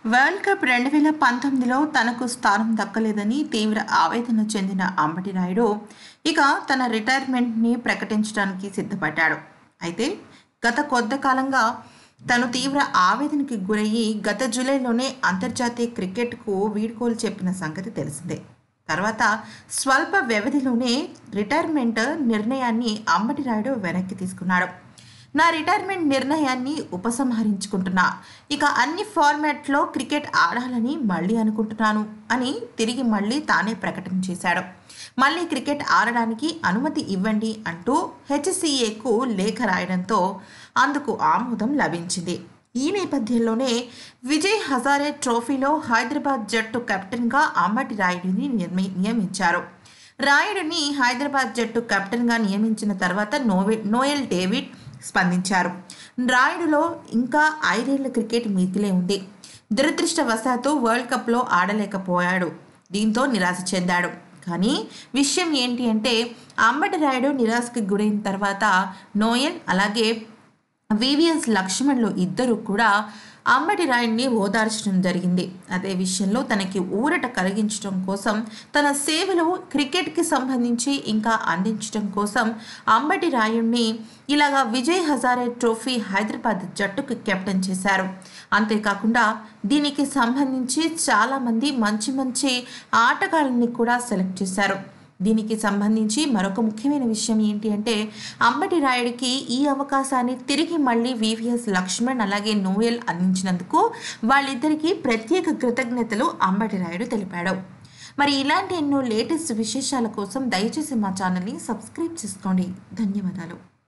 world cup రెండు వేల పంతొమ్మిదిలో తనకు స్థానం దక్కలేదని తీవ్ర ఆవేదన చెందిన అంబటి రాయుడు ఇక తన రిటైర్మెంట్ని ప్రకటించడానికి సిద్ధపడ్డాడు అయితే గత కొద్ది కాలంగా తను తీవ్ర ఆవేదనకి గురయ్యి గత జూలైలోనే అంతర్జాతీయ క్రికెట్కు వీడ్కోలు చెప్పిన సంగతి తెలిసిందే తర్వాత స్వల్ప వ్యవధిలోనే రిటైర్మెంట్ నిర్ణయాన్ని అంబటి రాయుడు వెనక్కి తీసుకున్నాడు నా రిటైర్మెంట్ నిర్ణయాన్ని ఉపసంహరించుకుంటున్నా ఇక అన్ని ఫార్మాట్లో క్రికెట్ ఆడాలని మళ్ళీ అనుకుంటున్నాను అని తిరిగి మళ్ళీ తానే ప్రకటన చేశాడు మళ్ళీ క్రికెట్ ఆడడానికి అనుమతి ఇవ్వండి అంటూ హెచ్సిఏకు లేఖ రాయడంతో అందుకు ఆమోదం లభించింది ఈ నేపథ్యంలోనే విజయ్ హజారే ట్రోఫీలో హైదరాబాద్ జట్టు కెప్టెన్గా అంబటి రాయుడిని నిర్మి నియమించారు రాయుడిని హైదరాబాద్ జట్టు కెప్టెన్గా నియమించిన తర్వాత నోవె నోయల్ డేవిడ్ స్పందించారు రాయుడులో ఇంకా ఐదేళ్ల క్రికెట్ మిగిలే ఉంది దురదృష్టవశాత్తు వరల్డ్ కప్లో ఆడలేకపోయాడు దీంతో నిరాశ చెందాడు కానీ విషయం ఏంటి అంటే అంబటి రాయుడు నిరాశకి గురైన తర్వాత నోయల్ అలాగే వివిఎస్ లక్ష్మణ్లు ఇద్దరు కూడా అంబటి రాయుడిని ఓదార్చడం జరిగింది అదే విషయంలో తనకి ఊరట కలిగించడం కోసం తన సేవలు క్రికెట్కి సంబంధించి ఇంకా అందించడం కోసం అంబటి రాయుడిని ఇలాగా విజయ్ హజారే ట్రోఫీ హైదరాబాద్ జట్టుకు కెప్టెన్ చేశారు అంతేకాకుండా దీనికి సంబంధించి చాలామంది మంచి మంచి ఆటగాళ్ళని కూడా సెలెక్ట్ చేశారు దీనికి సంబంధించి మరొక ముఖ్యమైన విషయం ఏంటి అంటే అంబటి రాయుడికి ఈ అవకాశాన్ని తిరిగి మళ్ళీ వివిఎస్ లక్ష్మణ్ అలాగే నోయల్ అందించినందుకు వాళ్ళిద్దరికీ ప్రత్యేక కృతజ్ఞతలు అంబటి రాయుడు తెలిపాడు మరి ఇలాంటి ఎన్నో లేటెస్ట్ విశేషాల కోసం దయచేసి మా ఛానల్ని సబ్స్క్రైబ్ చేసుకోండి ధన్యవాదాలు